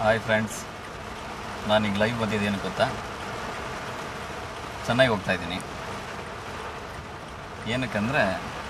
hi friends ನಾನೀಗ live ಬಂದಿದ್ದೇನು ಗೊತ್ತಾ ಚೆನ್ನಾಗಿ ಹೋಗ್ತಾ ಇದ್ದೀನಿ ಏನಕ್ಕಂದರೆ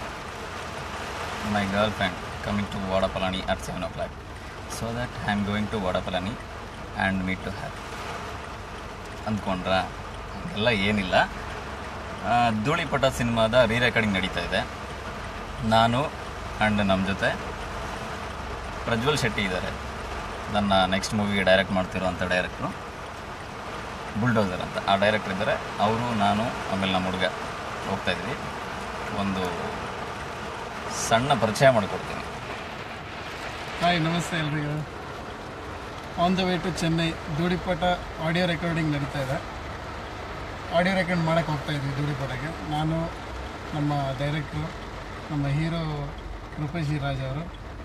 my girl friend coming to Vadapalani at seven o'clock so that I am going to Vadapalani and meet to have ಅಂದ್ಕೊಂಡ್ರ ಎಲ್ಲ ಏನಿಲ್ಲ ಆ, ಧೂಳಿಪಟ ಸಿನಿಮಾದ ರೀ ರೆಕಾರ್ಡಿಂಗ್ ನಡೀತಾ ಇದೆ ನಾನು ಆ್ಯಂಡ್ ನಮ್ಮ ಜೊತೆ ಪ್ರಜ್ವಲ್ ಶೆಟ್ಟಿ ಇದ್ದಾರೆ ನನ್ನ ನೆಕ್ಸ್ಟ್ ಮೂವಿಗೆ ಡೈರೆಕ್ಟ್ ಮಾಡ್ತಿರೋಂಥ ಡೈರೆಕ್ಟ್ರು ಬುಲ್ಡೋಸರ್ ಅಂತ ಆ ಡೈರೆಕ್ಟ್ರ್ ಇದ್ದಾರೆ ಅವರು ನಾನು ಆಮೇಲೆ ನಮ್ಮ ಹುಡುಗ ಹೋಗ್ತಾ ಇದ್ವಿ ಒಂದು ಸಣ್ಣ ಪರಿಚಯ ಮಾಡಿಕೊಡ್ತೀನಿ ಹಾಯ್ ನಮಸ್ತೆ ಎಲ್ರಿಗೂ on the way to Chennai Dhoolipata audio recording ನಡೀತಾ ಇದೆ ಆಡಿಯೋ ರೆಕಾರ್ಡ್ ಮಾಡೋಕ್ಕೆ ಹೋಗ್ತಾ ಇದ್ವಿ ಧೂಳಿಪಟಗೆ ನಾನು ನಮ್ಮ ಡೈರೆಕ್ಟ್ರು ನಮ್ಮ ಹೀರೋ ರೂಪೇಶ್ ರಾಜ್ ಅವರು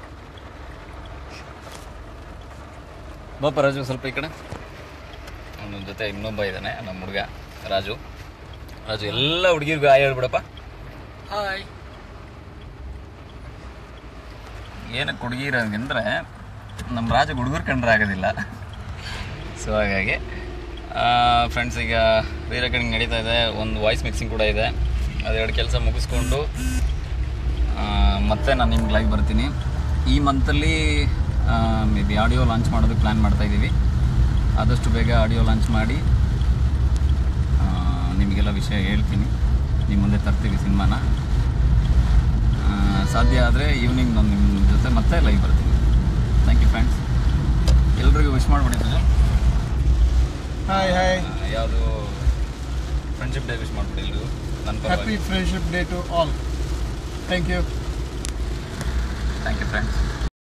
ಬಾಪ ರಾಜು ಸ್ವಲ್ಪ ಈ ಕಡೆ ಅವನ ಜೊತೆ ಇನ್ನೊಬ್ಬ ಇದ್ದಾನೆ ನಮ್ಮ ಹುಡುಗ ರಾಜು ರಾಜು ಎಲ್ಲ ಹುಡುಗಿರ್ಗೂ ಆಯ್ ಹೇಳ್ಬಿಡಪ್ಪ ಹಾಯ್ ಏನಕ್ಕೆ ಹುಡುಗಿರಂದ್ರೆ ನಮ್ಮ ರಾಜ ಹುಡುಗರು ಕಂಡ್ರೆ ಆಗೋದಿಲ್ಲ ಸೊ ಹಾಗಾಗಿ ಫ್ರೆಂಡ್ಸ್ ಈಗ ರೀ ರೆಕಾರ್ಡಿಂಗ್ ನಡೀತಾ ಇದೆ ಒಂದು ವಾಯ್ಸ್ ಮಿಕ್ಸಿಂಗ್ ಕೂಡ ಇದೆ ಅದೆರಡು ಕೆಲಸ ಮುಗಿಸ್ಕೊಂಡು ಆ, ಮತ್ತೆ ನಾನು ನಿಮ್ಗೆ ಲೈವ್ ಬರ್ತೀನಿ ಈ ಮಂತಲ್ಲಿ ಮೇ ಬಿ ಆಡಿಯೋ ಲಾಂಚ್ ಮಾಡೋದಕ್ಕೆ ಪ್ಲ್ಯಾನ್ ಮಾಡ್ತಾ ಇದ್ದೀವಿ ಆದಷ್ಟು ಬೇಗ ಆಡಿಯೋ ಲಾಂಚ್ ಮಾಡಿ ಆ, ನಿಮಗೆಲ್ಲ ವಿಷಯ ಹೇಳ್ತೀನಿ ನಿಮ್ಮ ಮುಂದೆ ತರ್ತೀವಿ ಸಿನಿಮಾನ ಆ, ಸಾಧ್ಯ ಆದರೆ ಈವ್ನಿಂಗ್ ನಾನು ನಿಮ್ಮ ಜೊತೆ ಮತ್ತೆ ಲೈವ್ ಬರ್ತೀನಿ ಥ್ಯಾಂಕ್ ಯು ಫ್ರೆಂಡ್ಸ್ ಎಲ್ರಿಗೂ ವಿಶ್ ಮಾಡಿಬಿಟ್ಟಿದ್ದು ಹಾಯ್ ಹಾಯ್ ಯಾವುದು ಫ್ರೆಂಡ್ಶಿಪ್ ಡೇ ವಿಶ್ ಮಾಡಿಬಿಡಿ ಎಲ್ರಿಗೂ ನನ್ನ ಹ್ಯಾಪಿ ಪರವಾಗಿ friendship day to all thank you thank you friends